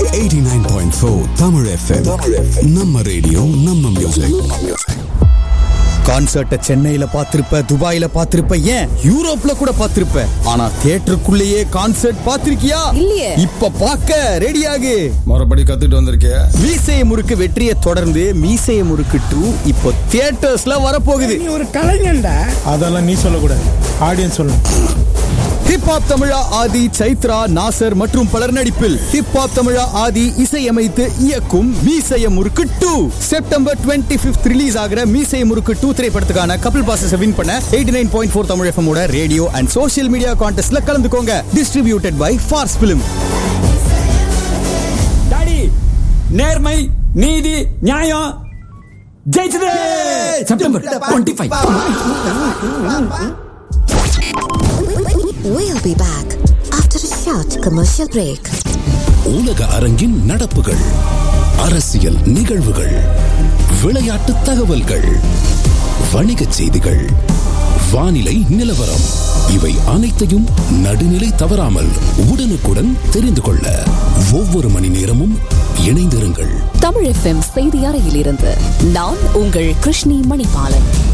89.4 Tamil FM. நம்ம radio நம்ம music கான்சர்ட்டை சென்னையில பார்த்திருப்ப துபாயில பார்த்திருப்ப ஏன் யூரோப்ல கூட பார்த்திருப்ப ஆனா தியேட்டருக்குள்ளேயே கான்சர்ட் பார்த்திருக்கியா இல்லையே. இப்ப பார்க்க ரெடியாகு மறுபடி கத்துட்டு வந்திருக்கிய மீசைய முறுக்கு வெற்றியை தொடர்ந்து மீசைய முறுக்கு டூ இப்போ தியேட்டர்ஸ்ல வரப்போகுது நீ ஒரு கலைஞன்டா அதெல்லாம் நீ சொல்லக்கூடாது ஆடியன்ஸ் சொல்லணும் ஹிப்ஹாப் தமிழா ஆதி சைத்ரா நாசர் மற்றும் பலர் நடிப்பில் ஹிப்ஹாப் தமிழா ஆதி இசையமைத்து இயக்கும் Meesaya Murukku two September twenty fifth release ஆகிற மீசைய முறுக்கு டூ திரைப்படத்துக்கான கபில் பாசஸ் வின் பண்ண eighty nine point four Tamil FM ஓட ரேடியோ அண்ட் சோஷியல் மீடியா கான்டெஸ்ட்ல கலந்துக்கோங்க டிஸ்ட்ரிபியூட்டட் பை ஃபார்ஸ் பிலிம் டாடி நேர்மை நீதி நியாயம் ஜெயிச்சது September twenty five We'll be back after a short commercial break. உலக அரங்கின் நடப்புகள் அரசியல் நிகழ்வுகள் விளையாட்டு தகவல்கள் வணிகச் செய்திகள் வானிலை நிலவரம் இவை அனைத்தையும் நடுநிலை தவறாமல் உடனுக்குடன் தெரிந்து கொள்ள ஒவ்வொரு மணி நேரமும் இணைந்திருங்கள் தமிழ் எஃப்எம் செய்தி அறையிலிருந்து நான் உங்கள் கிருஷ்ணி மணிபாலன்